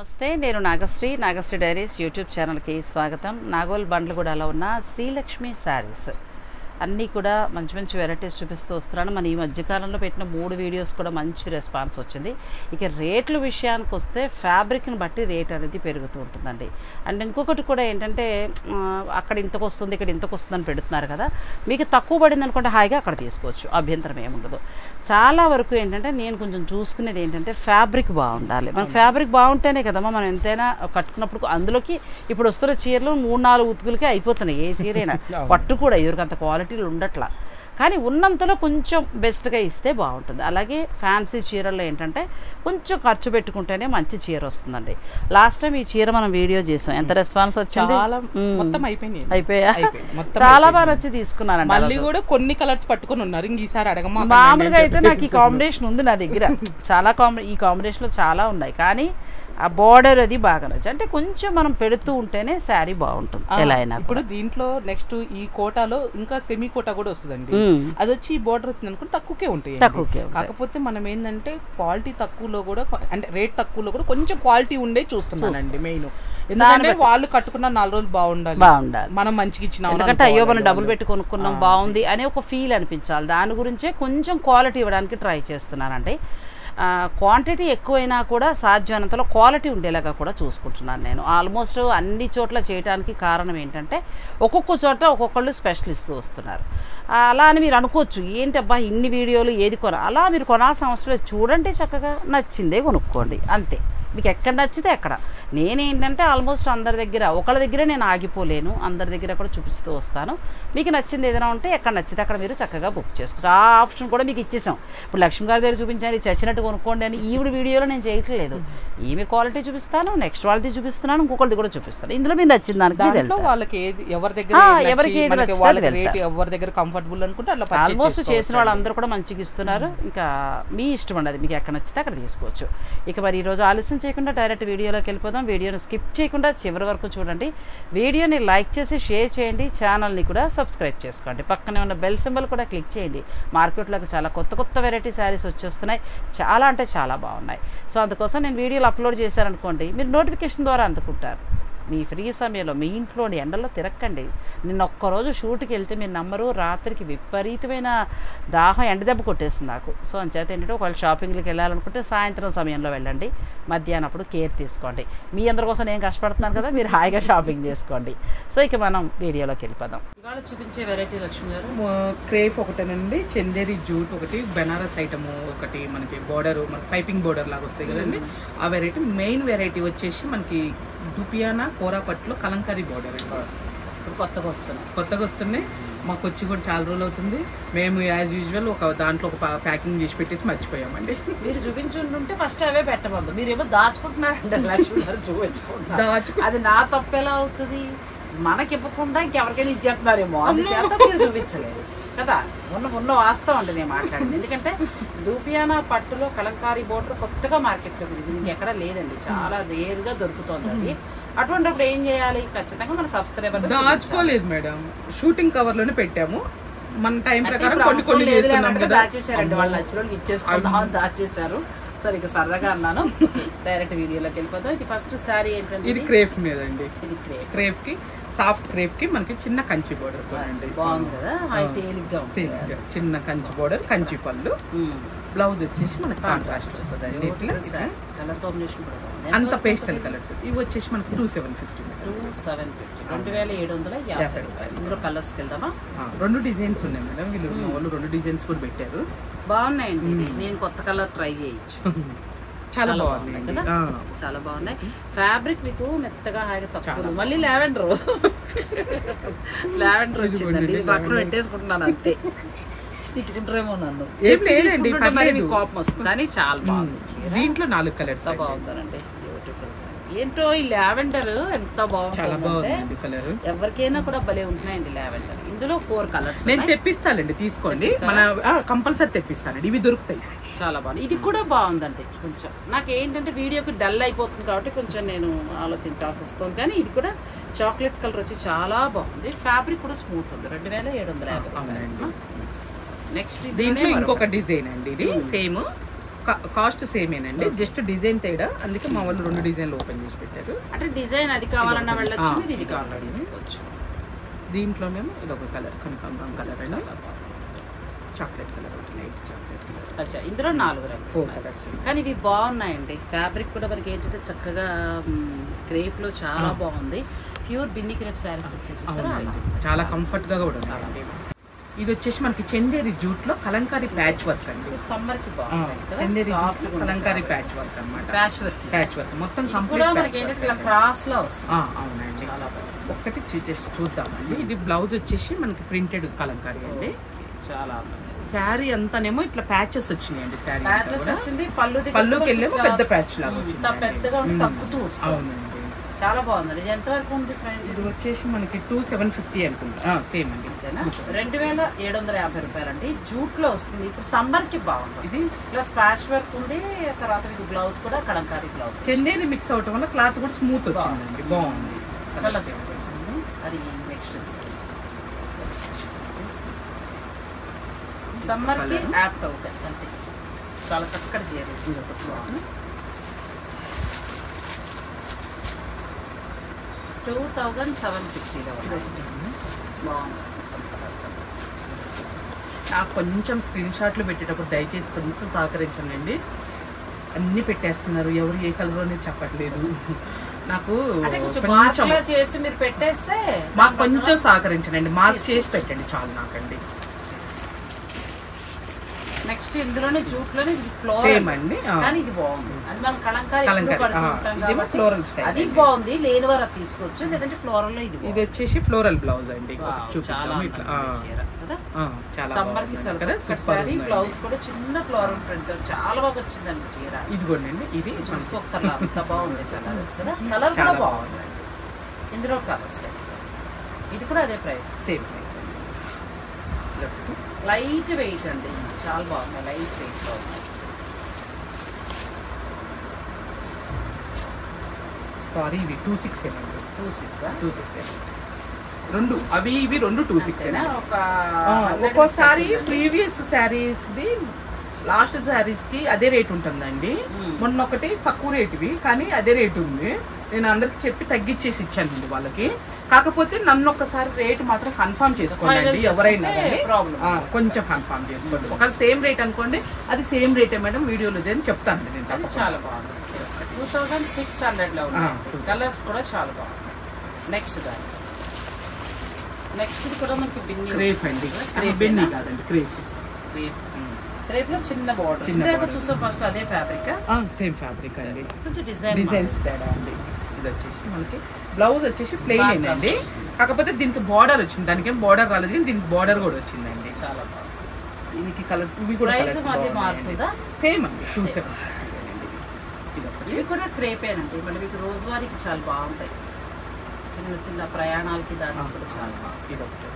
నమస్తే నేను Nagasri Nagasri diaries YouTube ఛానల్కి స్వాగతం నాగోల్ బండ్లగూడలో ఉన్న శ్రీలక్ష్మి శారీస్ అన్నీ కూడా మంచి మంచి వెరైటీస్ చూపిస్తూ వస్తున్నాను మన ఈ మధ్యకాలంలో పెట్టిన మూడు వీడియోస్ కూడా మంచి రెస్పాన్స్ వచ్చింది ఇక రేట్ల విషయానికి వస్తే ఫ్యాబ్రిక్ని బట్టి రేట్ అనేది పెరుగుతూ ఉంటుందండి అండ్ ఇంకొకటి కూడా ఏంటంటే ఆ, అక్కడ ఇంతకు వస్తుంది ఇక్కడ ఇంతకు వస్తుందని పెడుతున్నారు కదా మీకు తక్కువ పడింది అనుకుంటే హాయిగా అక్కడ తీసుకోవచ్చు అభ్యంతరం ఏముండదు చాలా వరకు ఏంటంటే నేను కొంచెం చూసుకునేది ఏంటంటే ఫ్యాబ్రిక్ బాగుండాలి మన ఫ్యాబ్రిక్ బాగుంటేనే కదమ్మా మనం ఎంతైనా కట్టుకున్నప్పుడు అందులోకి ఇప్పుడు వస్తున్న చీరలు మూడు నాలుగు ఉతుకులకే అయిపోతున్నాయి ఏ చీరైనా పట్టు కూడా ఎవరికి అంత క్వాలిటీలు ఉండట్లా కానీ ఉన్నంతలో కొంచెం బెస్ట్గా ఇస్తే బాగుంటుంది అలాగే ఫ్యాన్సీ చీరల్లో ఏంటంటే కొంచెం ఖర్చు పెట్టుకుంటేనే మంచి చీర వస్తుందండి లాస్ట్ టైం ఈ చీర మనం వీడియో చేసాం ఎంత రెస్పాన్స్ వచ్చింది చాలా మ్మ్. మొత్తం అయిపోయినాయి అయిపోయా అయిపోయింది. మొత్తం చాలా బాగా వచ్చి తీసుకున్నానండి ఆ మళ్ళీ రోజు. కూడా కొన్ని కలర్స్ పట్టుకొని ఉన్నారు ఇంక ఈసారి అడగమా మామూలుగా అయితే నాకు ఈ కాంబినేషన్ ఉంది నా దగ్గర చాలా కాంబి ఈ కాంబినేషన్లో చాలా ఉన్నాయి కానీ ఆ బార్డర్ అది బాగా నచ్చి అంటే కొంచెం మనం పెడుతూ ఉంటేనే శారీ బాగుంటుంది ఎలా అయినా ఇప్పుడు దీంట్లో నెక్స్ట్ ఈ కోటాలో ఇంకా సెమీ కోటా కూడా వస్తుందండి మ్మ్. అది వచ్చి ఈ బోర్డర్ వచ్చింది అనుకుంటే తక్కువకే ఉంటాయి తక్కువకే ఉంటాయి. కాకపోతే మనం ఏంటంటే క్వాలిటీ తక్కువలో కూడా అంటే రేట్ తక్కువలో కూడా కొంచెం క్వాలిటీ ఉండే చూస్తున్నానండి మెయిన్ ఎందుకంటే వాళ్ళు కట్టుకున్న నాలుగు రోజులు బాగుండాలి బాగుండాలి మనం మంచిగా ఇచ్చిన ఎందుకంటే అయ్యో మనం డబ్బులు పెట్టి కొనుక్కున్నాం బాగుంది అనే ఒక ఫీల్ అనిపించాలి దాని గురించే కొంచెం క్వాలిటీ ఇవ్వడానికి ట్రై చేస్తున్నానండి క్వాంటిటీ ఎక్కువైనా కూడా సాధ్యమైనంతలో క్వాలిటీ ఉండేలాగా కూడా చూసుకుంటున్నాను నేను ఆల్మోస్ట్ అన్ని చోట్ల చేయడానికి కారణం ఏంటంటే ఒక్కొక్క చోట ఒక్కొక్కళ్ళు స్పెషల్ ఇస్తూ వస్తున్నారు ఆ, అలా అని మీరు అనుకోవచ్చు ఏంటి అబ్బా ఇన్ని వీడియోలు ఏది కొన అలా మీరు కొనాల్సిన అవసరం లేదు చూడండి చక్కగా నచ్చిందే కొనుక్కోండి అంతే మీకు ఎక్కడ నచ్చితే అక్కడ నేనేంటంటే ఆల్మోస్ట్ అందరి దగ్గర ఒకళ్ళ దగ్గర నేను ఆగిపోలేను అందరి దగ్గర కూడా చూపిస్తూ వస్తాను మీకు నచ్చింది ఏదైనా ఉంటే ఎక్కడ నచ్చితే అక్కడ మీరు చక్కగా బుక్ చేసుకోవచ్చు ఆ ఆప్షన్ కూడా మీకు ఇచ్చేసాం ఇప్పుడు లక్ష్మి గారి దగ్గర చూపించాను ఇది చచ్చినట్టు కొనుక్కోండి అని ఈవిడ వీడియోలో నేను చేయట్లేదు ఈమె క్వాలిటీ చూపిస్తాను నెక్స్ట్ వాళ్ళది చూపిస్తున్నాను ఇంకొకరిది కూడా చూపిస్తాను ఇందులో మీకు నచ్చిన దానికి మీరు దాంట్లో వెళ్తారు. వాళ్ళకి ఏది ఎవరి దగ్గర ఆ, ఏది ఎవరికి నచ్చి, ఏది మనకి నచ్చితే వాళ్ళకి అది రేట్ ఎవరి దగ్గర కంఫర్టబుల్ అనుకుంటే అట్లా purchase ఆల్మోస్ట్ చేసిన చేసుకోవచ్చు. వాళ్ళందరూ కూడా మంచిగా ఇస్తున్నారు ఇంకా మీ ఇష్టం అండి అది మీకు ఎక్కడ నచ్చితే అక్కడ తీసుకోవచ్చు ఇక మరి ఈరోజు ఆలస్యం చేయకుండా డైరెక్ట్ వీడియోలోకి వెళ్ళిపోదాం వీడియోని స్కిప్ చేయకుండా చివరి వరకు చూడండి వీడియోని లైక్ చేసి షేర్ చేయండి ఛానల్ని కూడా సబ్స్క్రైబ్ చేసుకోండి పక్కనే ఉన్న బెల్ సింబల్ కూడా క్లిక్ చేయండి మార్కెట్లోకి చాలా కొత్త కొత్త వెరైటీ శారీస్ వచ్చేస్తున్నాయి చాలా అంటే చాలా బాగున్నాయి సో అందుకోసం నేను వీడియోలు అప్లోడ్ చేశారనుకోండి మీరు నోటిఫికేషన్ ద్వారా అందుకుంటారు మీ ఫ్రీ సమయంలో మీ ఇంట్లోని ఎండలో తిరక్కండి నిన్న ఒక్కరోజు షూట్కి వెళ్తే మీ నంబరు రాత్రికి విపరీతమైన దాహం ఎండ దెబ్బ కొట్టేస్తుంది నాకు సో అంచేత ఏంటంటే ఒకవేళ షాపింగ్కి వెళ్ళాలనుకుంటే సాయంత్రం సమయంలో వెళ్ళండి మధ్యాహ్నం అప్పుడు కేర్ తీసుకోండి మీ అందరి కోసం నేను కష్టపడుతున్నాను కదా మీరు హాయిగా షాపింగ్ చేసుకోండి సో ఇక మనం వీడియోలోకి వెళ్ళిపోదాం ఇవాళ చూపించే వెరైటీ లక్ష్మి గారు క్రేప్ ఒకటేనండి చందేరి జూట్ ఒకటి బెనారస్ ఐటమ్ ఒకటి మనకి బోర్డర్ మన పైపింగ్ బోర్డర్ లాగా వస్తాయి కదండి ఆ వెరైటీ మెయిన్ వెరైటీ వచ్చేసి మనకి దుపియానా కోరాపట్లో కలంకారీ బోర్డర్ ఇప్పుడు కొత్తగా వస్తున్నాం కొత్తగా వస్తున్నాయి మాకు వచ్చి కూడా చాలా రోజులు అవుతుంది మేము యాజ్ యూజువల్ ఒక దాంట్లో ఒక ప్యాకింగ్ చేసి పెట్టేసి మర్చిపోయామండి మీరు చూపించుంటుంటే ఫస్ట్ అవే పెట్టబోద్దు మీరు ఏమో దాచుకుంటున్నారండి లక్ష్మి గారు చూపించుకుంటున్నారు దాచు అది నా తప్పు ఎలా అవుతుంది మనకి ఇవ్వకుండా ఇంకెవరికైనా ఇచ్చేస్తున్నారేమో అందుచేత మీరు చూపించలేదు కదా ఉన్న ఉన్న వాస్తవం అండి నేను మాట్లాడింది ఎందుకంటే దూపియానా పట్టులో కలంకారీ బోర్డర్ కొత్తగా మార్కెట్లో ఉంది ఇంకెక్కడ లేదండి చాలా రేర్ గా దొరుకుతోంది అది అటువంటిప్పుడు ఏం చేయాలి ఖచ్చితంగా మన సబ్స్క్రైబర్ దాచుకోలేదు మేడం షూటింగ్ కవర్ లోనే పెట్టాము మన టైం ప్రకారం కొన్ని కొన్ని చేస్తున్నాం కదా దాచేసారండి వాళ్ళు నచ్చిన వాళ్ళకి ఇచ్చేసుకుందాం అని దాచేశారు సరే ఇక సరదాగా అన్నాను డైరెక్ట్ వీడియోలోకి వెళ్ళిపోతాం ఇది ఫస్ట్ సారీ ఏంటంటే ఇది క్రేప్ మీద అండి ఇది క్రేప్ క్రేప్ కి సాఫ్ట్ క్రేప్ కి మనకి చిన్న కంచి బోర్డర్ బాగుంది కదా అది తేలిగ్గా ఉంటుంది చిన్న కంచి బోర్డర్ కంచి పళ్ళు మ్మ్. బ్లౌజ్ వచ్చేసి మనకి కాంట్రాస్ట్ వస్తుంది అండి ఇట్లా సార్ కలర్ కాంబినేషన్ కూడా బాగుంది అంత పేస్టల్ కలర్స్ ఇవి వచ్చేసి మనకి two seven fifty two seven fifty రెండు వేల ఏడు వందల యాభై రూపాయలు ఇందులో కలర్స్కి వెళ్దామా రెండు డిజైన్స్ ఉన్నాయి మేడం వీళ్ళు మా వాళ్ళు రెండు డిజైన్స్ కూడా పెట్టారు బాగున్నాయండి ఇది. నేను కొత్త కలర్ ట్రై చేయొచ్చు చాలా చాలా బాగుంది బాగున్నాయి కదా? చాలా బాగున్నాయి ఫ్యాబ్రిక్ మీకు మెత్తగా హాయిగా తక్కువ మళ్ళీ లావెండర్ లావెండర్ వచ్చిందండి ఇది పక్కన పెట్టేసుకుంటున్నాను అంతే తిట్టుకుంటారేమో నన్ను ఏం చెప్పి లేదండి, తీసుకుంటుంటే మరి పర్లేదు. మీకు కోపం వస్తుంది కానీ చాలా బాగుంది చీర. దీంట్లో నాలుగు కలర్స్ ఎంత బాగుందండి బ్యూటిఫుల్ ఏంటో ఈ లావెండర్ ఎంత చాలా బాగుంటుందంటే బాగుంది కలర్ ఎవరికైనా కూడా భలే ఉంటున్నాయండి లావెండర్ ఇందులో ఫోర్ కలర్స్ నేను తెప్పిస్తానండి తీసుకోండి మన కంపల్సరీ తెప్పిస్తానండి ఇవి దొరుకుతాయి చాలా బాగుంది ఇది కూడా బాగుందండి కొంచెం నాకు ఏంటంటే వీడియోకి డల్ అయిపోతుంది కాబట్టి కొంచెం నేను ఆలోచించాల్సి వస్తుంది కానీ ఇది కూడా చాక్లెట్ కలర్ వచ్చి చాలా బాగుంది ఫ్యాబ్రిక్ కూడా స్మూత్ ఉంది రెండు వేల ఏడు వందల యాభై అవునండి. నెక్స్ట్ దీంట్లో ఇంకొక డిజైన్ అండి ఇది సేమ్ కాస్ట్ సేమేనండి జస్ట్ డిజైన్ తేడా అందుకే మా వాళ్ళు రెండు డిజైన్లు ఓపెన్ చేసి పెట్టారు అంటే డిజైన్ అది కావాలన్నా వెళ్ళొచ్చు ఆ. మీరు ఇది కావాలన్నా తీసుకోవచ్చు దీంట్లోనేమో ఇది ఒక కలర్ కనకాంబరం కలర్ అండి చాక్లెట్ కలర్ ఒకటి లైట్ చాక్లెట్ కలర్ అచ్చా ఇందులో నాలుగు రంగులు ఫోర్ ఉన్నాయి. కలర్స్ కానీ ఇవి బాగున్నాయండి ఫ్యాబ్రిక్ కూడా మనకి ఏంటంటే చక్కగా క్రేప్ లో చాలా ఆ. బాగుంది ప్యూర్ బిన్ని క్రేప్ శారీస్ వచ్చేసి చూసారా అలా. చాలా కంఫర్ట్ గా కూడా ఉంది ఇది వచ్చేసి మనకి చందేరి జూట్ లో కలంకారీ ప్యాచ్ వర్క్ అండి ఇప్పుడు సమ్మర్ కి ఆ, బాగుంది కదా చందేరి సాఫ్ట్ జూట్ లో కలంకారీ ప్యాచ్ వర్క్ అన్నమాట ప్యాచ్ వర్క్ ప్యాచ్ వర్క్ మొత్తం ఇది కూడా మనకి కంప్లీట్ ఏంటంటే ఇలా క్రాస్ లో వస్తుంది అవునండి చాలా బాగుంది ఒక్కటి జస్ట్ చూద్దామండి ఇది బ్లౌజ్ వచ్చేసి మనకి ప్రింటెడ్ కలంకారీ అండి చాలా శారీ అంతానేమో ఇట్లా ప్యాచెస్ వచ్చినాయండి శారీ ప్యాచెస్ వచ్చింది పళ్ళు దగ్గర పళ్ళుకి కూడా వెళ్ళేమో కొంచెం, పెద్ద ప్యాచ్ లాగా ఉమ్, వచ్చింది ఇంత పెద్దగా ఉండి తగ్గుతూ వస్తుంది అవునండి చాలా బాగుంది ఇది ఎంత వరకు ఉంది ప్రైస్ ఇది వచ్చేసి మనకి టూ సెవెన్ ఫిఫ్టీ అనుకుంటా సేమ్ అండి అంతేనా రెండు వేల ఏడు వందల యాభై రూపాయలు అండి జూట్ లో వస్తుంది ఇప్పుడు సమ్మర్ కి బాగుంది ఇది ప్లస్ ప్యాచ్ వర్క్ ఉంది తర్వాత మీకు బ్లౌజ్ కూడా కలంకారీ బ్లౌజ్ చందేరి మిక్స్ అవటం వల్ల క్లాత్ కూడా స్మూత్ వచ్చిందండి బాగుంది కలర్స్ అది నెక్స్ట్ సమ్మర్ కి Colour. యాప్ట్ అవుతాయి అంతే చాలా చక్కటి చీర ఇది ఒకటి బాగుంది టూ థౌజండ్ సెవెన్ ఫిఫ్టీలో బాగుంది Colours అన్ని. నాకు కొంచెం స్క్రీన్ షాట్లు పెట్టేటప్పుడు దయచేసి కొంచెం సహకరించండి అన్ని పెట్టేస్తున్నారు ఎవరు ఏ కలర్ అనేది చెప్పట్లేదు నాకు అంటే కొంచెం కొంచెం మార్క్ లో చేసి మీరు పెట్టేస్తే మాకు కొంచెం సహకరించండి మార్క్స్ చేసి పెట్టండి చాలు నాకండి నెక్స్ట్ ఇందులోనే జూట్ లోనే ఫ్లోర్ సేమ్ అండి ఆ. కానీ ఇది బాగుంది అది మనం కలంకారీ కలంకారీ, ఎప్పుడూ కడుతూ ఆ. ఉంటాం ఇదేమో కాబట్టి floral style అది అండి. బాగుంది లేని వారు అది తీసుకోవచ్చు లేదంటే ఫ్లోరల్ లో ఇది ఇది బాగుంది. వచ్చేసి ఫ్లోరల్ బ్లౌజ్ అండి వావ్, చాలా చూపిద్దాము ఇట్లా ఆ, అందంగా చీర కదా ఆ, చాలా సమ్మర్ కి బాగుంది చాలా కదా? చక్కటి Super సారీ ఉందండి. బ్లౌజ్ కూడా చిన్న ఫ్లోరల్ ప్రింట్ తో చాలా బాగా వచ్చిందండి చీర ఇదిగోండి ఇది చూసుకోకర్లా అంత బాగుంది కలర్ కదా కలర్ కూడా చాలా బాగుంది ఇందులో కలర్ స్టెప్స్ ఇది కూడా అదే ప్రైస్ సేమ్ ప్రైస్ అండి ఇదొకటి. లైట్ వెయిట్ అండి చాలా బాగుంది లైట్ వెయిట్ లో ఉంది. సారీ ఇవి టూ సిక్స్ అండి టూ సిక్స్ టూ సిక్స్ రెండు అవి ఇవి రెండు టూ సిక్స్ అంతేనా ఒక ఒక్కోసారి previous saris the last saris కి అదే రేట్ ఉంటుందండి మ్మ్. మొన్న ఒకటి తక్కువ రేటువి కానీ అదే రేట్ ఉంది నేను అందరికి చెప్పి తగ్గించేసి ఇచ్చానండి వాళ్ళకి కాకపోతే నన్ను ఒకసారి రేట్ మాత్రం కన్ఫర్మ్ చేసుకోండి Final ఎవరైనా చేసుకుంటే కానీ. problem. ఆ, కొంచెం కన్ఫర్మ్ చేసుకోండి ఒకవేళ సేమ్ రేట్ అనుకోండి అది సేమ్ రేటే మేడం వీడియోలో అని చెప్తాను నేను అది తప్పకుండా. చాలా బాగుంది టూ థౌజండ్ సిక్స్ హండ్రెడ్ లో ఆ, ఉన్నాయి కలర్స్ కూడా చాలా బాగుంది నెక్స్ట్ దాని నెక్స్ట్ కూడా మనకి బిన్ని క్రేప్ అండి క్రేప్ బెన్నీ కాదండి క్రేప్ క్రేప్ క్రేప్ లో చిన్న బార్డర్ చిన్న ఇందాక border. చూసాం ఫస్ట్ అదే ఫ్యాబ్రిక్ సేమ్ ఫ్యాబ్రిక్ అండి కొంచెం డిజైన్ డిజైన్స్ తేడా అండి ఇది వచ్చేసి మనకి బ్లౌజ్ వచ్చేసి ప్లెయిన్ Back అండి dress వస్తుంది. కాకపోతే దీనికి బార్డర్ వచ్చింది దానికి ఏం బార్డర్ రాలేదు కానీ దీనికి బార్డర్ కూడా వచ్చిందండి చాలా బాగుంది దీనికి కలర్స్ ఇవి కూడా ప్రైస్ మధ్య మారుతుందా సేమ్ అండి టూ Same. సెవెన్ ఇది ఒకటి ఇవి కూడా క్రేపేనండి మళ్ళీ మీకు రోజువారీకి చాలా బాగుంటాయి చిన్న చిన్న ప్రయాణాలకి దానికి కూడా చాలా బాగుంది ఇది ఒకటి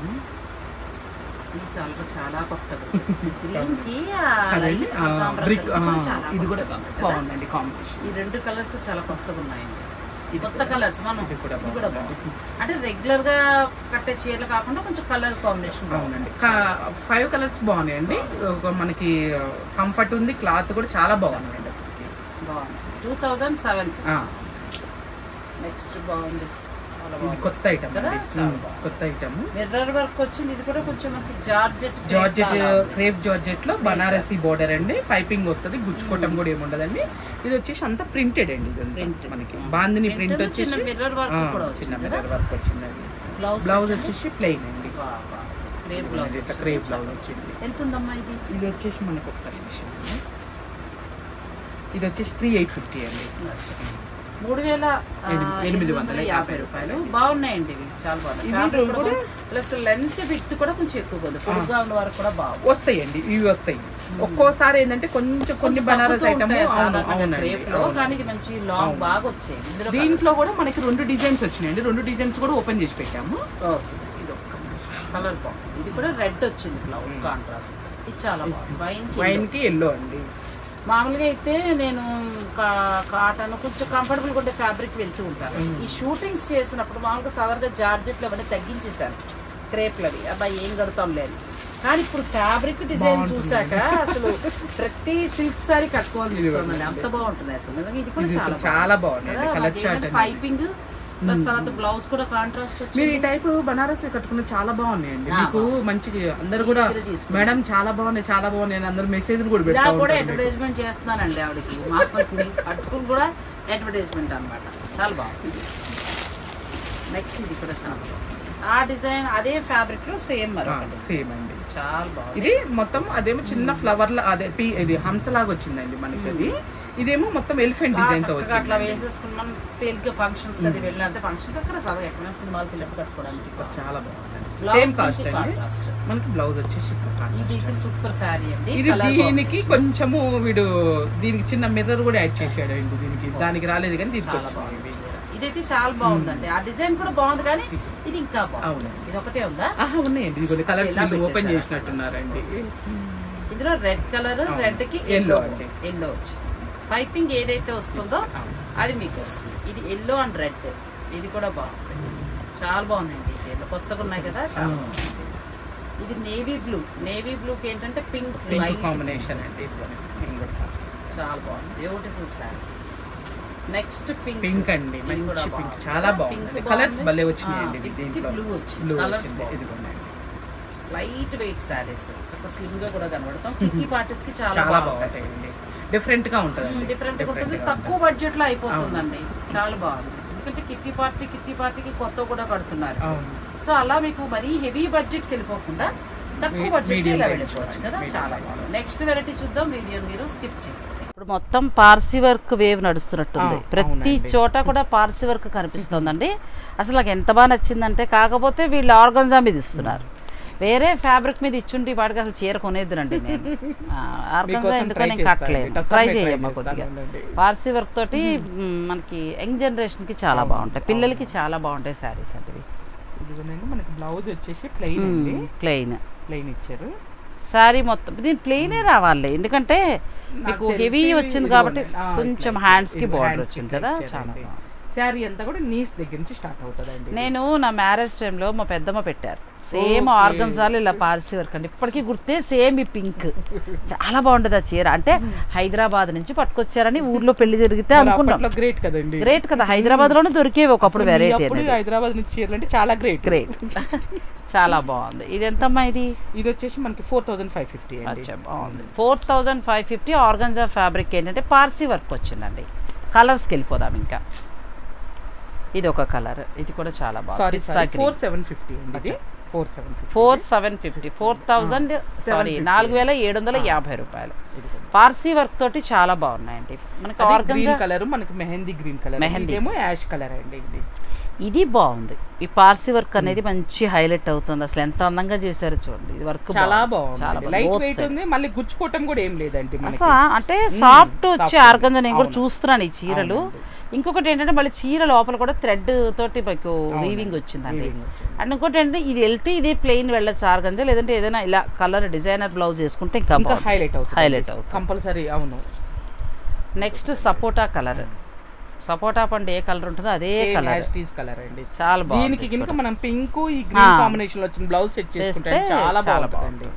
ఈ కలర్ చాలా కొత్తగా గ్రీన్ కి ఆ కదండి light కనకాంబరం బ్రిక్ కలర్ కూడా చాలా ఇది కూడా కొత్తగా ఉంది కదా. బాగుందండి కాంబినేషన్ ఈ రెండు కలర్స్ చాలా కొత్తగా ఉన్నాయండి ఇది కొత్త కూడా- కలర్స్ మనం ఇది కూడా ఇది కూడా బాగుంది. బాగుంది అంటే రెగ్యులర్ గా కట్టే చీరలు కాకుండా కొంచెం కలర్ కాంబినేషన్ అవునండి ఫైవ్ కలర్స్ బాగున్నాయండి ఒక మనకి కంఫర్ట్ ఉంది క్లాత్ కూడా చాలా బాగుందండి అసలుకి బాగుంది టూ థౌజండ్ సెవెన్ ఆ, నెక్స్ట్ బాగుంది చాలా ఇది బాగుంది కొత్త ఐటమ్ కదా? అండి చాలా ఉమ్, బాగుంది. కొత్త ఐటమ్ మిర్రర్ వర్క్ వచ్చింది ఇది కూడా కొంచెం మనకి జార్జెట్ జార్జెట్ క్రేప్ జార్జెట్ లో బనారసి బోర్డర్ అండి పైపింగ్ వస్తుంది గుచ్చుకోవటం కూడా ఏముండదండి ఇది వచ్చేసి అంతా ప్రింటెడ్ అండి ఇది Print. మనకి బాందిని Print ప్రింట్ లో వచ్చేసి చిన్న mirror work ఆ, కూడా చిన్న వచ్చింది మిర్రర్ వర్క్ వచ్చిందండి బ్లౌజ్ బ్లౌజ్ వచ్చేసి ప్లెయిన్ అండి క్రేప్ బ్లౌజ్ ఇట్లా క్రేప్ బ్లౌజ్ వచ్చింది ఎంత ఉందమ్మా ఇది ఇది వచ్చేసి మనకు ఒక్క నిమిషం అండి. ఇది వచ్చేసి త్రీ ఎయిట్ ఫిఫ్టీ అండి మూడు వేల ఆ, ఎనిమిది- ఎనిమిది ఎనిమిది వందల వందల యాభై రూపాయలు బాగున్నాయండి ఇవి చాలా బాగున్నాయి ఇవి Fabric కూడా- కూడా ప్లస్ లెంత్ విత్ కూడా కొంచెం ఎక్కువ ఉంది పొడుగ్గా ఉన్న వరకు కూడా బాగుంది వస్తాయండి ఇవి వస్తాయి ఒక్కోసారి ఏంటంటే కొంచెం కొన్ని బనారస్ ఐటమ్ అవునండి క్రేప్ లో అవును. కానీ ఇది మంచి లాంగ్ అవును. బాగా వచ్చాయి ఇందులో దీంట్లో కూడా మనకి రెండు డిజైన్స్ వచ్చినాయండి రెండు డిజైన్స్ కూడా ఓపెన్ చేసి పెట్టాము ఇది ఒక్క కలర్ బాగుంది ఇది కూడా రెడ్ వచ్చింది బ్లౌజ్ కాంట్రాస్ట్ ఇది చాలా బాగుంది వైన్ వైన్ కి ఎల్లో అండి మామూలుగా అయితే నేను కా- కాటన్ కొంచెం కంఫర్టబుల్ ఉండే ఫ్యాబ్రిక్ వెళ్తూ ఉంటాను Mm. ఈ షూటింగ్స్ చేసినప్పుడు మామూలుగా సాధారణంగా జార్జెట్లు అవన్నీ తగ్గించేసాను క్రేప్లు అవి అబ్బాయి ఏం కడతాం లేదు కానీ ఇప్పుడు ఫ్యాబ్రిక్ డిజైన్ చూసాక అసలు ప్రతి సిల్క్ సారీ కట్టుకోవాలనిపిస్తుంది అంత బాగుంటుంది అసలు నిజంగా ఇది కూడా ఇది చాలా అసలు చాలా బాగుంది కలర్ చార్ట్ పైపింగ్ ప్లస్ తర్వాత బ్లౌజ్ కూడా కాంట్రాస్ట్ మీరు వచ్చింది ఈ టైప్ బనారస్ కట్టుకున్న చాలా బాగున్నాయండి ఆ, మీకు మంచి అందరు కూడా దగ్గర తీసుకున్నాం. మేడం చాలా బాగున్నాయి చాలా బాగున్నాయి అని అందరు మెసేజ్ కూడా ఇలా పెడతా కూడా ఉంటారు మీకు. అడ్వర్టైజ్మెంట్ చేస్తున్నానండి ఆవిడకి మా కట్టుకుని కూడా అడ్వర్టైజ్మెంట్ అన్నమాట చాలా బాగుంది నెక్స్ట్ ఇది కూడా చాలా బాగుంది ఆ డిజైన్ అదే ఫ్యాబ్రిక్ లో సేమ్ మరి ఆ, సేమ్ అండి చాలా బాగుంది ఇది మొత్తం అదేమో చిన్న ఫ్లవర్ లా అదే పీ- ఇది హంసలాగా వచ్చిందండి మనకి అది ఇదేమో మొత్తం ఎలిఫెంట్ బాగా డిజైన్ తో చక్కగా అట్లా వచ్చింది వేసేసుకున్నాం తేలిక ఫంక్షన్స్ అది వెళ్ళినంత ఫంక్షన్ అక్కడ చదువు ఎక్కడ సినిమాలకి వెళ్ళినప్పుడు కట్టుకోవడానికి చాలా బాగుంది Blouse సేమ్ కి కాస్ట్ అండి contrast. మనకి బ్లౌజ్ వచ్చేసి contrast. ఇది అయితే సూపర్ శారీ అండి ఇది Colour దీనికి combination. కొంచెము వీడు దీనికి చిన్న మిర్రర్ కూడా యాడ్ చేశాడు అండి దీనికి దానికి రాలేదు కానీ చాలా తీసుకొచ్చాడు బాగుంది ఇదైతే చాలా బాగుందండి ఆ డిజైన్ కూడా బాగుంది కానీ ఇది ఇంకా బాగుంది అవునండి. ఇది ఒకటే ఉందా ఆహా ఉన్నాయండి ఇది కొన్ని కలర్స్ ఇలా ఓపెన్ పెట్టేశారు చేసినట్టున్నారండి ఇందులో రెడ్ కలర్ అవును. రెడ్ కి Yellow ఎల్లో అండి. ఎల్లో వచ్చింది పైపింగ్ ఏదైతే వస్తుందో అవును. అది మీకు వస్తుంది ఇది ఎల్లో అండ్ రెడ్ ఇది కూడా బాగుంది చాలా బాగుందండి ఈ చీరలు కొత్తగా ఉన్నాయి కదా చాలా అవును. బాగుంది. ఇది నేవీ బ్లూ నేవీ బ్లూకి ఏంటంటే పింక్ పింక్ లైట్ కాంబినేషన్ అండి ఇది కూడా. నేను కూడా చాలా బాగుంది beautiful sari next pink pink అండి ఇది కూడా మంచి పింక్ బాగుంది. చాలా Pink బాగుంది కలర్స్ బాగుంది. భలే వచ్చినాయండి ఆ, ఇది pink కి దీంట్లో blue వచ్చింది. Blue Colours వచ్చింది. బాగుంది. ఇదిగోండి. లైట్ వెయిట్ శారీస్ చక్కగా స్లిమ్ గా కూడా కనబడతాం కిట్టి పార్టీస్ కి చాలా చాలా బాగుంటాయి బాగుంటాయండి డిఫరెంట్ గా ఉంటుంది డిఫరెంట్ ఉంటుంది తక్కువ బడ్జెట్ లో అయిపోతుందండి చాలా బాగుంది ఎందుకంటే కిట్టి పార్టీ కిట్టి పార్టీకి కొత్త కూడా కడుతున్నారు అవును సో అలా మీకు మరీ హెవీ బడ్జెట్ కి వెళ్ళిపోకుండా తక్కువ Me- బడ్జెట్ medium ఇలా range వెళ్ళిపోవచ్చు చూడండి. కదా Medium చాలా range. బాగుంది నెక్స్ట్ వెరైటీ చూద్దాం వీడియో మీరు స్కిప్ చేయండి ఇప్పుడు మొత్తం పార్సీ వర్క్ వేవ్ నడుస్తున్నట్టుంది ఆ, ప్రతి అవునండి. చోట కూడా పార్సీ వర్క్ కనిపిస్తుందండి అసలు నాకు ఎంత బాగా నచ్చిందంటే కాకపోతే వీళ్ళు ఆర్గంజా మీద ఇస్తున్నారు వేరే ఫ్యాబ్రిక్ మీద ఇచ్చుంటే వాడికి అసలు చీర కొనేద్దునండి నేను ఆర్గంజా మీకోసం ఎందుకో try నేను చేస్తానండి. కట్టలేను టస్సర్ ట్రై మీద try చేయమ్మా కొద్దిగా చేస్తానండి. పార్సీ వర్క్ తోటి మ్, మనకి యంగ్ జనరేషన్ కి చాలా బాగుంటాయి పిల్లలకి చాలా బాగుంటాయి శారీస్ అంటే ఇదిగోనండి మనకి బ్లౌజ్ వచ్చేసి ప్లెయిన్ అండి ప్లెయిన్ ప్లెయిన్ ఇచ్చారు శారీ మొత్తం దీని ప్లెయినే రావాలి ఎందుకంటే మీకు నాకు హెవీ తెలిసి వచ్చింది ఇదిగోండి. కాబట్టి ఆ, కొంచెం ఇట్లా హ్యాండ్స్ కి ఇదిగో బార్డర్ hands కి వచ్చింది ఇట్లా కదా ఇచ్చారండి. చాలా బాగుంది. శారీ అంతా కూడా నీస్ దగ్గర నుంచి స్టార్ట్ అవుతుందండి నేను నా మ్యారేజ్ టైంలో మా పెద్దమ్మ పెట్టారు సేమ్ Okay. ఆర్గన్జాలు ఇలా పార్సీ వర్క్ అండి ఇప్పటికీ గుర్తే సేమ్ ఈ పింక్ చాలా బాగుంటుంది ఆ చీర అంటే హైదరాబాద్ నుంచి పట్టుకొచ్చారని ఊర్లో పెళ్లి జరిగితే అనుకున్నాం గ్రేట్ కదండి గ్రేట్ కదా హైదరాబాద్ లోనే దొరికేవి ఒకప్పుడు అసలు ఈ వెరైటీ అప్పుడు అనేది హైదరాబాద్ నుంచి చీరలు అంటే చాలా గ్రేట్ గ్రేట్ చాలా బాగుంది ఇది ఎంతమ్మా ఇది ఇది వచ్చేసి మనకి ఫోర్ థౌసండ్ ఫైవ్ ఫిఫ్టీ అండి అచ్చా బాగుంది four thousand five fifty organza fabric ఏంటంటే పార్సీ వర్క్ వచ్చిందండి కలర్స్కి వెళ్ళిపోదాం ఇంకా ఇది ఒక కలర్ ఇది కూడా చాలా సారీ బాగుంది ఫోర్ సెవెన్ ఫిఫ్టీ అండి ఇది four seven fifty four seven fifty four thousand sorry 750. నాలుగు వేల ఏడు వందల యాభై రూపాయలు పార్సీ వర్క్ తోటి చాలా బాగున్నాయండి మనకి గ్రీన్ ఆర్గంజా కలర్ మనకి మెహందీ గ్రీన్ కలర్ మెహందీ. ఏమో యాష్ కలర్ అండి ఇది ఇది బాగుంది ఈ పార్సీ వర్క్ అనేది మంచి హైలైట్ అవుతుంది అసలు ఎంత అందంగా చేశారు చూడండి ఇది వర్క్ చాలా చాలా బాగుంది లైట్ వెయిట్ ఉంది మళ్ళీ గుచ్చుకోవటం కూడా ఏం లేదండి మనకి అసలు అంటే సాఫ్ట్ వచ్చే soft ఆర్గంజా నేను కూడా అవును. చూస్తున్నాను ఈ చీరలు ఇంకొకటి ఏంటంటే మళ్ళీ చీర లోపల కూడా థ్రెడ్ తోటి మీకు వీవింగ్ వచ్చిందండి Weaving వచ్చింది. అండ్ ఇంకోటి ఏంటంటే ఇది వెళ్తే ఇది ప్లెయిన్ వెళ్ళచ్చు ఆర్గంజా లేదంటే ఏదైనా ఇలా కలర్ డిజైనర్ బ్లౌజ్ వేసుకుంటే ఇంకా ఇంకా హైలైట్ అవుతుంది హైలైట్ అవుతుంది కంపల్సరీ అవును నెక్స్ట్ సపోటా కలర్ సపోటా పండు ఏ కలర్ ఉంటుందో అదే కలర్ యాస్టీస్ కలర్ అండి చాలా బాగుంది దీనికి కనుక మనం పింక్ ఈ ఆ. గ్రీన్ కాంబినేషన్ వచ్చిన బ్లౌజ్ సెట్ చేసుకుంటే చేస్తే చాలా చాలా బాగుంటుందండి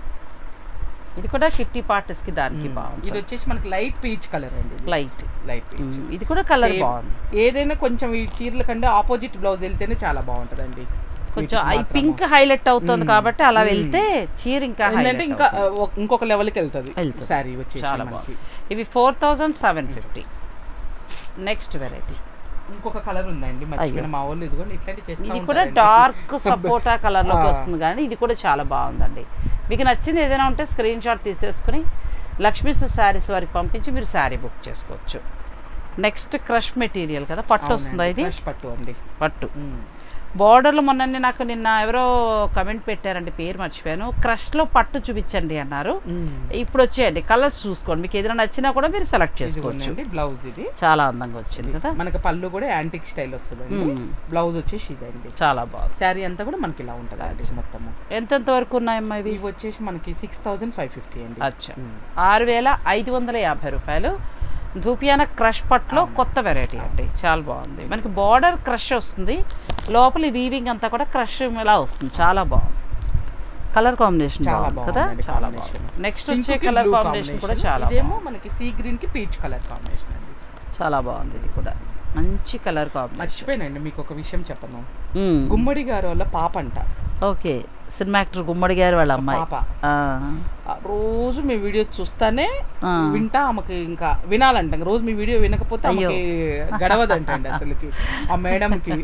ఇది కూడా కిట్టి పార్టీస్ కి దానికి ఇది బాగుంది వచ్చేసి మనకి లైట్ పీచ్ కలర్ అండి లైట్ లైట్ పీచ్ ఇది కూడా కలర్ బాగుంది ఏదైనా కొంచెం ఈ చీరల కంటే ఆపోజిట్ బ్లౌజ్ వెళ్తేనే చాలా బాగుంటుందండి కొంచెం ఐ పింక్ హైలైట్ అవుతుంది కాబట్టి అలా వెళ్తే చీర ఇంకా ఏంటంటే highlight ఇంకా అవుతుంది. ఆ, ఒక- ఇంకొక లెవెల్కి వెళ్తుంది వెళ్తుంది. శారీ వచ్చేసి చాలా మనకి. బాగుంది ఇవి four thousand seven fifty next variety ఇంకొక కలర్ ఉందండి మర్చిపోయిన మా వాళ్ళు ఇదిగోండి ఇట్లాంటి చేస్తా ఇది కూడా ఉంటారండి. డార్క్ సపోటా కలర్ లోకి ఆ. వస్తుంది కానీ ఇది కూడా చాలా బాగుందండి మీకు నచ్చింది ఏదైనా ఉంటే స్క్రీన్ షాట్ తీసేసుకుని లక్ష్మీ శారీస్ వారికి పంపించి మీరు శారీ బుక్ చేసుకోవచ్చు నెక్స్ట్ క్రష్ మెటీరియల్ కదా పట్టు అవునండి, వస్తుందా ఇది fresh పట్టు అండి పట్టు బోర్డర్లు మొన్న నాకు నిన్న ఎవరో కమెంట్ పెట్టారండి పేరు మర్చిపోయాను క్రష్లో పట్టు చూపించండి అన్నారు ఇప్పుడు వచ్చేయండి కలర్స్ చూసుకోండి మీకు ఏదైనా నచ్చినా కూడా మీరు సెలెక్ట్ చేసుకోవచ్చు ఇదిగోండి బ్లౌజ్ ఇది చాలా అందంగా వచ్చింది కదా మనకి పళ్ళు కూడా యాంటిక్ స్టైల్ వస్తుందండి మ్మ్. బ్లౌజ్ వచ్చేసి ఇదండి చాలా బాగుంది శారీ అంతా కూడా మనకి ఇలా ఉంటుంది అండి మొత్తము ఎంతెంత వరకు ఉన్నాయమ్మా ఇవి ఇవి వచ్చేసి మనకి సిక్స్ థౌజండ్ ఫైవ్ ఫిఫ్టీ అండి అచ్చా ఆరు వేల ఐదు వందల యాభై రూపాయలు ధూపియాన క్రష్ పట్లో కొత్త వెరైటీ అండి చాలా బాగుంది మనకి బార్డర్ క్రష్ వస్తుంది లోపల వీవింగ్ అంతా కూడా క్రష్ ఇలా వస్తుంది చాలా బాగుంది కలర్ కాంబినేషన్ చాలా బాగుంది కదా బాగుందండి చాలా combination. బాగుంది నెక్స్ట్ Pink వచ్చే కి కలర్ blue కాంబినేషన్ కూడా combination. చాలా ఇదేమో బాగుంది. మనకి సీ గ్రీన్ కి పీచ్ కలర్ కాంబినేషన్ అండి చాలా బాగుంది ఇది కూడా మంచి కలర్ కాంబినేషన్ మర్చిపోయానండి మీకు ఒక విషయం చెప్పను గుమ్మడి గారు వాళ్ళ పాప అంట ఓకే సినిమా యాక్టర్ గుమ్మడి గారు వాళ్ళ అమ్మాయి పాప ఆ, ఆ, రోజు మీ వీడియో చూస్తానే ఆ. వింటా ఆమెకి ఇంకా వినాలంట రోజు మీ వీడియో వినకపోతే అయ్యో. ఆమెకి గడవదంటండి అసలుకి ఆ మేడంకి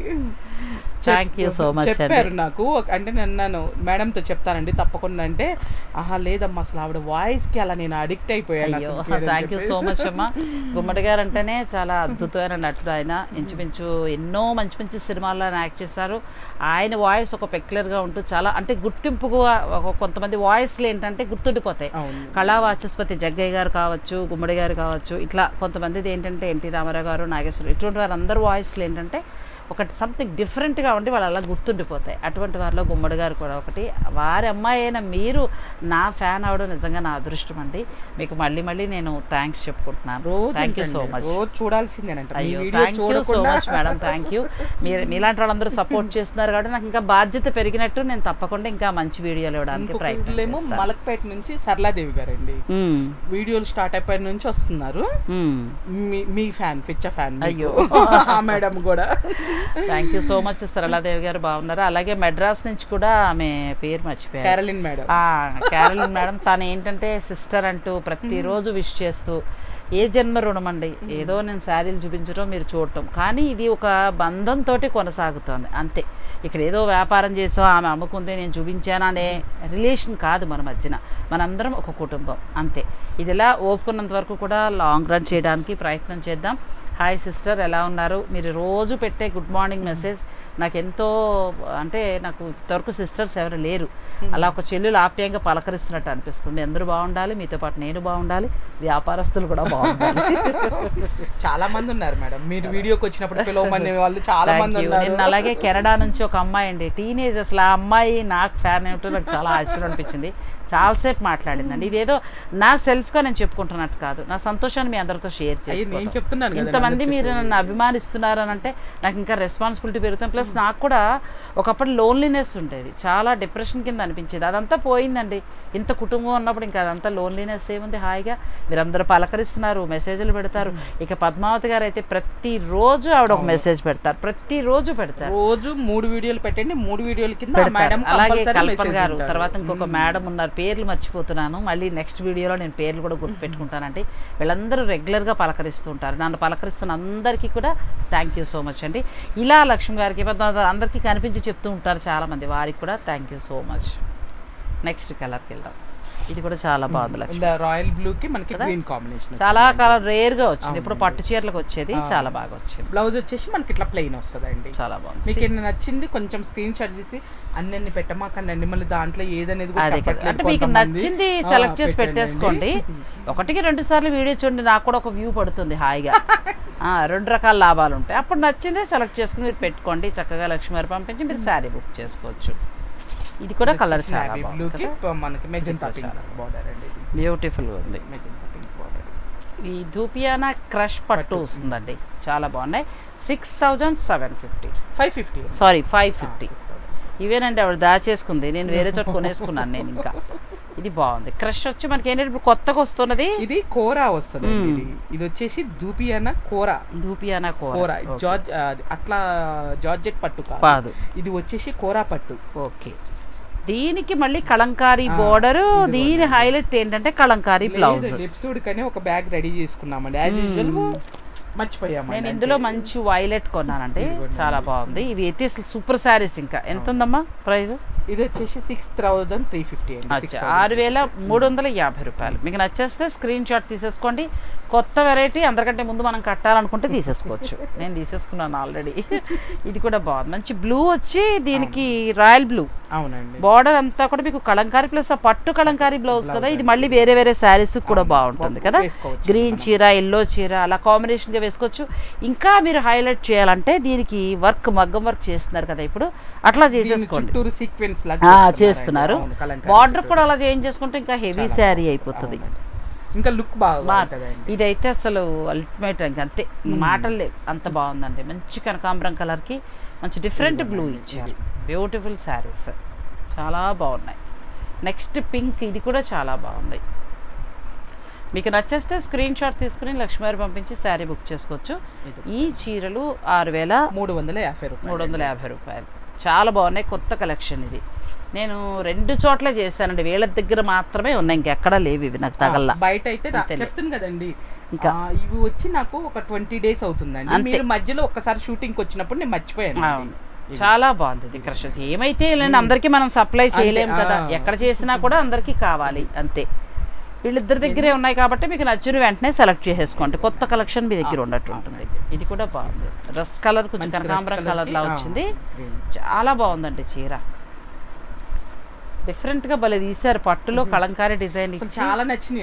Thank you so much అండి. చెప్పారు నాకు ఒక- అంటే నేను అన్నాను మేడంతో చెప్తానండి తప్పకుండా అంటే ఆహా లేదమ్మా అసలు ఆవిడ వాయిస్ కి అలా నేను అడిక్ట్ అయిపోయాను అయ్యో అసలుకి అని థ్యాంక్ యూ చెప్పి. సో మచ్ అమ్మా గుమ్మడి గారు అంటేనే చాలా అద్భుతమైన నటుడు ఆయన ఇంచుమించు ఎన్నో మంచి మంచి సినిమాల్లో ఆయన యాక్ట్ చేశారు ఆయన వాయిస్ ఒక పెక్యులర్గా ఉంటూ చాలా అంటే గుర్తింపుగా ఒక కొంతమంది వాయిస్లు ఏంటంటే గుర్తుండిపోతాయి అవును కళా వాచస్పతి జగ్గయ్య గారు కావచ్చు గుమ్మడి గారు కావచ్చు ఇట్లా కొంతమందిది ఏంటంటే ఎన్టీ రామారావు గారు నాగేశ్వర ఇటువంటి వారు అందరు వాయిస్లు ఏంటంటే ఒకటి సంథింగ్ డిఫరెంట్గా ఉండి వాళ్ళు అలా గుర్తుండిపోతాయి అటువంటి వారిలో గుమ్మడి గారు కూడా ఒకటి వారి అమ్మాయి అయిన మీరు నా ఫ్యాన్ అవడం నిజంగా నా అదృష్టం అండి మీకు మళ్ళీ మళ్ళీ నేను థ్యాంక్స్ చెప్పుకుంటున్నాను రోజు థ్యాంక్ యూ సో ఏంటండి, మచ్ రోజు చూడాల్సిందేనంట మీ అయ్యో వీడియో థ్యాంక్ యూ సో చూడకుండా మచ్ మేడం థ్యాంక్ యూ మీరు మీలాంటి వాళ్ళందరూ సపోర్ట్ చేస్తున్నారు కాబట్టి నాకు ఇంకా బాధ్యత పెరిగినట్టు నేను తప్పకుండా ఇంకా మంచి వీడియోలు ఇవ్వడానికి ఇంకొక ప్రయత్నం వీళ్ళేమో చేస్తాను. మలక్పేట నుంచి సరళాదేవి గారండి మ్మ్. వీడియోలు స్టార్ట్ అయిపోయిన నుంచి వస్తున్నారు మ్మ్. మీ మీ ఫ్యాన్ పిచ్చ ఫ్యాన్ అయ్యో. ఆ మేడం కూడా thank you so much Saraladevi garu బాగున్నారు అలాగే మెడ్రాస్ నుంచి కూడా ఆమె పేరు మర్చిపోయారు కేరళిన్ మేడం ఆ, క్యారలిన్ మేడం తను ఏంటంటే సిస్టర్ అంటూ ప్రతిరోజు విష్ చేస్తూ ఏ జన్మ రుణం అండి ఏదో నేను శారీలు చూపించడం మీరు చూడటం కానీ ఇది ఒక బంధంతో కొనసాగుతోంది అంతే ఇక్కడ ఏదో వ్యాపారం చేసాం ఆమె అమ్ముకుంది నేను చూపించాను అనే రిలేషన్ కాదు మన మధ్యన మనందరం ఒక కుటుంబం అంతే ఇది ఇలా ఓపుకున్నంత వరకు కూడా లాంగ్ రన్ చేయడానికి ప్రయత్నం చేద్దాం హాయ్ సిస్టర్ ఎలా ఉన్నారు మీరు రోజు పెట్టే గుడ్ మార్నింగ్ మెసేజ్ నాకు ఎంతో అంటే నాకు ఇంతవరకు సిస్టర్స్ ఎవరు లేరు అలా ఒక చెల్లెలు ఆప్యాయంగా పలకరిస్తున్నట్టు అనిపిస్తుంది అందరూ బాగుండాలి మీతో పాటు నేను బాగుండాలి వ్యాపారస్తులు కూడా బాగుండాలి చాలా మంది ఉన్నారు మేడం మీరు వీడియోకి వచ్చినప్పుడు పిలవమనే వాళ్ళు చాలా Thank మంది you. ఉన్నారు నిన్న అలాగే కెనడా నుంచి ఒక అమ్మాయి అండి టీనేజ్ అసలు ఆ అమ్మాయి నాకు ఫ్యాన్ ఏమిటో నాకు చాలా ఆశ్చర్యం అనిపించింది చాలాసేపు మాట్లాడిందండి ఇదేదో నా సెల్ఫ్గా నేను చెప్పుకుంటున్నట్టు కాదు నా సంతోషాన్ని మీ అందరితో షేర్ అయ్యి నేను చేసి చెప్తున్నాను కదండి, ఇంతమంది అందరూ మీరు నన్ను అభిమానిస్తున్నారు అని అంటే నాకు ఇంకా రెస్పాన్సిబిలిటీ పెరుగుతుంది ప్లస్ నాకు కూడా ఒకప్పుడు లోన్లీనెస్ ఉండేది చాలా డిప్రెషన్ కింద అనిపించేది అదంతా పోయిందండి ఇంత కుటుంబం ఉన్నప్పుడు ఇంకా అదంతా లోన్లీనెస్ ఏముంది హాయిగా మీరందరూ పలకరిస్తున్నారు మెసేజ్లు పెడతారు ఇక పద్మావతి గారు అయితే ప్రతిరోజు ఆవిడ ఒక మెసేజ్ పెడతారు ప్రతిరోజు పెడతారు రోజు మూడు వీడియోలు పెట్టండి మూడు వీడియోల కింద ఆ పెడతారు. మేడం అలాగే compulsory కల్పన message గారు ఉంటారు. తర్వాత ఇంకొక మేడం ఉన్నారు పేర్లు మర్చిపోతున్నాను మళ్ళీ నెక్స్ట్ వీడియోలో నేను పేర్లు కూడా గుర్తు పెట్టుకుంటానండి వీళ్ళందరూ రెగ్యులర్గా పలకరిస్తూ ఉంటారు నన్ను పలకరిస్తున్న అందరికీ కూడా థ్యాంక్ యూ సో మచ్ అండి ఇలా లక్ష్మి గారికి పెద్ద అందరికీ కనిపించి చెప్తూ ఉంటారు చాలామంది వారికి కూడా thank you so much next కలర్కి వెళ్దాం ఇది కూడా చాలా బాగుంది లక్ష్మి ఇలా రాయల్ బ్లూ కి మనకి గ్రీన్ కాంబినేషన్ చాలా కలర్ రేర్గా వచ్చింది ఇప్పుడు పట్టు చీరలకు వచ్చేది చాలా బాగా వచ్చింది బ్లౌజ్ వచ్చేసి మనకి ఇట్లా ప్లెయిన్ వస్తుందండి చాలా బాగుంది మీకు ఏమైనా నచ్చింది కొంచెం స్క్రీన్ షాట్ చేసి అన్ని పెట్టమాకండి మళ్ళీ దాంట్లో ఏదనేది కూడా అదే కదా చెప్పట్లేదు అంటే మీకు కొంతమంది. నచ్చింది ఆ, సెలెక్ట్ చేసి పెట్టండి. పెట్టేసుకోండి ఒకటికి రెండు సార్లు వీడియో చూడండి నాకు కూడా ఒక వ్యూ పడుతుంది హాయిగా ఆ, రెండు రకాల లాభాలు ఉంటాయి అప్పుడు నచ్చిందే సెలెక్ట్ చేసుకుని మీరు పెట్టుకోండి చక్కగా లక్ష్మి గారు పంపించి మీరు శారీ బుక్ చేసుకోవచ్చు ఇది కూడా కలర్ చాలా నావీ బ్లూ బాగుంది కి కదా? ప- మనకి మెజంతా పింక్ బార్డర్ అండి ఇది బ్యూటిఫుల్గా ఉంది మెజంతా పింక్ బార్డర్ ఈ ధూపియానా క్రష్ పట్టు వస్తుందండి చాలా బాగున్నాయి six thousand seven fifty five fifty sorry five fifty ఇవేనండి ఆవిడ దాచేసుకుంది నేను వేరే చోట కొనేసుకున్నాను నేను ఇంకా ఇది బాగుంది క్రష్ వచ్చి మనకి ఏంటంటే ఇప్పుడు కొత్తగా వస్తున్నది ఇది కోరా వస్తుంది ఇది ఇది వచ్చేసి దూపియానా కోరా ధూపియానా కోరా కూర జార్జ్ ఆ, అట్లా జార్జెట్ పట్టు కాదు కాదు ఇది వచ్చేసి కోరా పట్టు ఓకే దీనికి మళ్ళీ కలంకారీ బోర్డర్ దీని హైలైట్ ఏంటంటే కలంకారీ బ్లౌజ్ ఎపిసోడ్ కానీ ఒక బ్యాగ్ రెడీ చేసుకున్నామండి యాజ్ యూజువల్ మర్చిపోయామండి నేను ఇందులో మంచి వైలెట్ కొన్నానండి చాలా బాగుంది ఇవి అయితే సూపర్ శారీస్ ఇంకా ఎంత ఉందమ్మా ప్రైస్ ఇది వచ్చేసి సిక్స్ థౌజండ్ త్రీ ఫిఫ్టీ అండి అచ్చా ఆరు వేల మూడు వందల యాభై రూపాయలు మీకు నచ్చేస్తే స్క్రీన్ షాట్ తీసేసుకోండి కొత్త వెరైటీ అందరికంటే ముందు మనం కట్టాలనుకుంటే తీసేసుకోవచ్చు నేను తీసేసుకున్నాను ఆల్రెడీ ఇది కూడా బాగుంది మంచి బ్లూ వచ్చి దీనికి రాయల్ బ్లూ అవునండి బార్డర్ అంతా కూడా మీకు కలంకారీ ప్లస్ ఆ పట్టు కలంకారీ బ్లౌజ్ కదా ఇది మళ్ళీ వేరే వేరే శారీస్ కూడా బాగుంటుంది కదా వేసుకోవచ్చు గ్రీన్ చీర ఎల్లో చీర అలా కాంబినేషన్ గా వేసుకోవచ్చు ఇంకా మీరు హైలైట్ చేయాలంటే దీనికి వర్క్ మగ్గం వర్క్ చేస్తున్నారు కదా ఇప్పుడు అట్లా దీని చేసేసుకోండి చుట్టూరు సీక్వెన్స్ ఆ, చేస్తున్నారు బార్డర్ కూడా అలా చేంజ్ చేసుకుంటే ఇంకా హెవీ శారీ అయిపోతుంది ఇంకా లుక్ బాగా బా- ఉంటుందండి ఇదైతే అసలు అల్టిమేట్ ఇంకా అంతే మాటలు లేవు అంత బాగుందండి మంచి కనకాంబరం కలర్కి మంచి డిఫరెంట్ బ్లూ ఇచ్చారు బ్యూటిఫుల్ శారీస్ చాలా బాగున్నాయి నెక్స్ట్ పింక్ ఇది కూడా చాలా బాగుంది మీకు నచ్చేస్తే స్క్రీన్ షాట్ తీసుకుని లక్ష్మీవారి పంపించి శారీ బుక్ చేసుకోవచ్చు ఇది. ఈ చీరలు ఆరు వేల మూడు వందల యాభై రూపాయలు మూడు వందల యాభై రూపాయలు చాలా బాగున్నాయి కొత్త కలెక్షన్ ఇది నేను రెండు చోట్ల చేశానండి వీళ్ళ దగ్గర మాత్రమే ఉన్నాయి ఇంకెక్కడా లేవు ఇవి నాకు తగల్లా బయట అయితే రా- అంతేలే. చెప్తుంది కదండి ఇంకా. ఆ, ఇవి వచ్చి నాకు ఒక ట్వంటీ డేస్ అవుతుందండి అంతే. మీరు మధ్యలో ఒక్కసారి షూటింగ్ వచ్చినప్పుడు నేను మర్చిపోయాను అవును చాలా బాగుంది ఇది క్రషెస్ ఏమైతే లేండి అందరికీ మనం సప్లై చేయలేము అంతే, కదా ఆ. ఎక్కడ చేసినా కూడా అందరికీ కావాలి అంతే వీళ్ళిద్దరి దగ్గరే ఉన్నాయి కాబట్టి మీకు నచ్చిన వెంటనే సెలెక్ట్ చేసేసుకోండి కొత్త కలెక్షన్ మీ దగ్గర ఉన్నట్టు ఉంటుంది ఇది కూడా బాగుంది రస్ట్ కలర్ కొంచెం మంచి rust కనకాంబరం colour కలర్ కి, లా ఆ, వచ్చింది green. చాలా బాగుందండి చీర డిఫరెంట్ గా భలే తీశారు పట్టులో కలంకారీ డిజైన్ అసలు ఇచ్చి చాలా నచ్చినాయి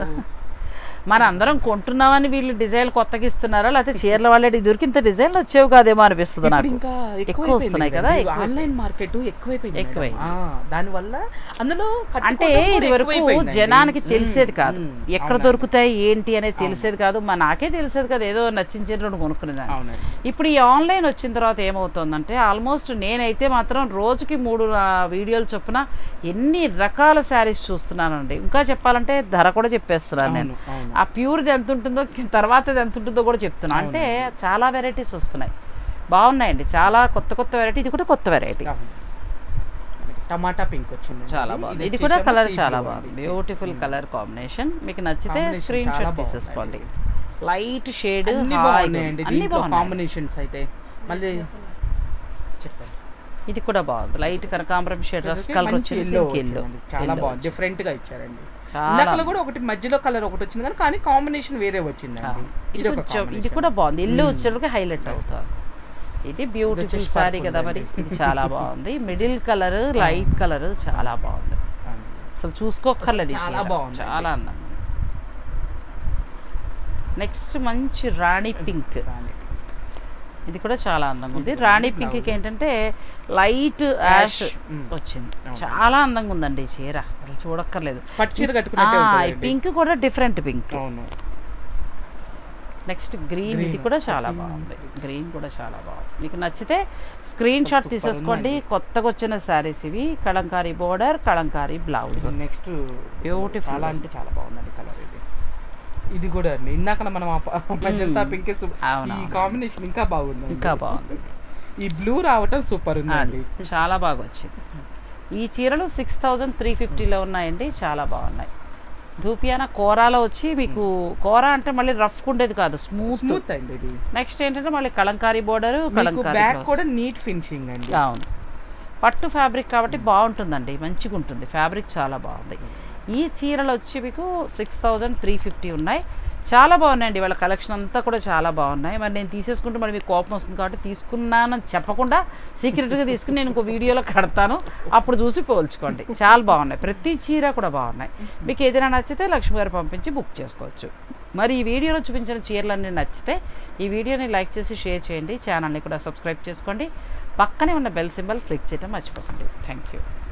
మన అందరం కొంటున్నామని వీళ్ళు డిజైన్ కొత్తగా ఇస్తున్నారా లేకపోతే చీరల వాళ్ళ దొరికి ఇంత డిజైన్లు వచ్చేవి కాదేమో అనిపిస్తుంది నాకు ఇంకా ఎక్కువ వస్తున్నాయి కదా ఎక్కువ ఆన్లైన్ మార్కెట్ ఎక్కువైపోయింది ఎక్కువైంది. దాని వల్ల అందులో అంటే కట్టుకోవడం కూడా ఇది వరకు ఎక్కువైపోయిందండి. జనానికి మ్మ్, తెలిసేది కాదు మ్మ్, ఎక్కడ అవునండి. దొరుకుతాయి ఏంటి అనేది తెలిసేది కాదు మా నాకే తెలిసేది కాదు ఏదో నచ్చించిన రెండు కొనుక్కునేదాన్ని అవునండి ఇప్పుడు ఈ ఆన్లైన్ వచ్చిన తర్వాత ఏమవుతుందంటే ఆల్మోస్ట్ నేనైతే మాత్రం రోజుకి మూడు ఆ, వీడియోలు చొప్పున ఎన్ని రకాల శారీస్ చూస్తున్నానండి ఇంకా చెప్పాలంటే ధర కూడా చెప్పేస్తున్నాను నేను అవును, అవును. ఆ ప్యూర్ది ఎంత ఉంటుందో తర్వాతది ఎంత ఉంటుందో కూడా చెప్తున్నా అంటే చాలా వెరైటీస్ వస్తున్నాయి బాగున్నాయండి చాలా కొత్త కొత్త వెరైటీ ఇది కూడా కొత్త వెరైటీ అవును. టమాటా పింక్ వచ్చింది చాలా బాగుంది ఇది కూడా కలర్ చాలా బాగుంది బ్యూటిఫుల్ కలర్ కాంబినేషన్ మీకు నచ్చితే Combination స్క్రీన్ చాలా షాట్ బాగుంది. తీసేసుకోండి లైట్ షేడ్ అన్ని బాగున్నాయండి అన్ని దీంట్లో బాగున్నాయి కాంబినేషన్స్ అయితే మళ్ళీ చెప్పండి ఇది కూడా బాగుంది లైట్ కనకాంబరం షేడ్ రస్ కలర్ మంచి వచ్చింది yellow pink yellow. వచ్చిందండి. చాలా Yellow బాగుంది డిఫరెంట్ గా ఇచ్చారండి చాలా ఇందాకలో కూడా ఒకటి మధ్యలో కలర్ ఒకటి వచ్చింది కానీ కానీ కాంబినేషన్ వేరే వచ్చిందండి ఇది ఇది ఒక కొంచెం ఇది combination. కూడా బాగుంది ఇల్లు వచ్చేటికి హైలైట్ అవుతుంది ఇది బ్యూటిఫుల్ వచ్చేసి సారీ purple కదా మరి అండి. ఇది చాలా బాగుంది మిడిల్ కలర్ లైట్ కలర్ చాలా బాగుంది అవును. అసలు చూసుకోక్కర్లేదు ఈ చాలా చీర. బాగుంది. చాలా అందంగా నెక్స్ట్ మంచి రాణి పింక్ రాణి. ఇది కూడా చాలా అందంగా ఉంది రాణి పింక్ కి ఏంటంటే లైట్ యాష్ మ్మ్. వచ్చింది అవును. చాలా అందంగా ఉందండి ఈ చీర అసలు చూడక్కర్లేదు పట్టు చీర కట్టుకున్నట్టే ఆ, ఈ ఉంటుందండి. పింక్ కూడా డిఫరెంట్ పింక్ అవును నెక్స్ట్ గ్రీన్ ఇది Green. కూడా చాలా Green. బాగుంది గ్రీన్ కూడా చాలా బాగుంది మీకు నచ్చితే స్క్రీన్ అసలు షాట్ super తీసేసుకోండి ఉందండి. కొత్తగా వచ్చిన శారీస్ ఇవి Kalamkari border Kalamkari blouse next Beautiful. చాలా అంటే చాలా బాగుందండి కలర్ ఇది ఇది కూడా అండి ఇందాక మనం ఆ ప- మజంతా పింక్ సు- అవును, ఈ అవును. కాంబినేషన్ ఇంకా బాగుంది ఇంకా బాగుంది ఈ బ్లూ రావటం సూపర్ అది ఉందండి చాలా బాగా వచ్చింది ఈ చీరలు సిక్స్ థౌజండ్ త్రీ ఫిఫ్టీలో ఉన్నాయండి చాలా బాగున్నాయి ధూపియానా కోరాలో వచ్చి మీకు కోరా అంటే మళ్ళీ రఫ్ ఉండేది కాదు స్మూత్ స్మూత్ అండి ఇది నెక్స్ట్ ఏంటంటే మళ్ళీ కలంకారీ బోర్డర్ మీకు కలంకారీ బ్యాక్ blouse. కూడా నీట్ ఫినిషింగ్ అండి అవును పట్టు ఫ్యాబ్రిక్ కాబట్టి బాగుంటుందండి మంచిగా ఉంటుంది ఫ్యాబ్రిక్ చాలా బాగుంది ఈ చీరలు వచ్చి మీకు సిక్స్ థౌజండ్ త్రీ ఫిఫ్టీ ఉన్నాయి చాలా బాగున్నాయండి వాళ్ళ కలెక్షన్ అంతా కూడా చాలా బాగున్నాయి మరి నేను తీసేసుకుంటే మరి మీకు కోపం వస్తుంది కాబట్టి తీసుకున్నానని చెప్పకుండా సీక్రెట్గా తీసుకుని నేను ఇంకో వీడియోలో కడతాను అప్పుడు చూసి పోల్చుకోండి చాలా బాగున్నాయి ప్రతి చీర కూడా బాగున్నాయి మీకు ఏదైనా నచ్చితే లక్ష్మి గారు పంపించి బుక్ చేసుకోవచ్చు మరి ఈ వీడియోలో చూపించిన చీరలన్నీ నచ్చితే ఈ వీడియోని లైక్ చేసి షేర్ చేయండి ఛానల్ని కూడా సబ్స్క్రైబ్ చేసుకోండి పక్కనే ఉన్న బెల్ సింబల్ క్లిక్ చేయడం మర్చిపోకండి థ్యాంక్ యూ